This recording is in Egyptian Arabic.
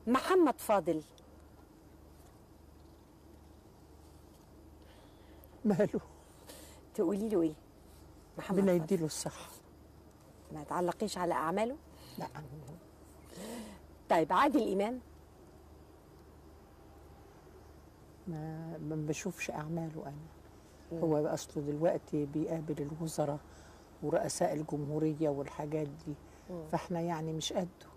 محمد فاضل ماله تقولي له ايه محمد ربنا فاضل يديله الصحة ما تعلقيش على اعماله لا طيب عادل امام ما ما بشوفش أعماله أنا هو أصله دلوقتي بيقابل الوزراء ورؤساء الجمهورية والحاجات دي فاحنا يعني مش قده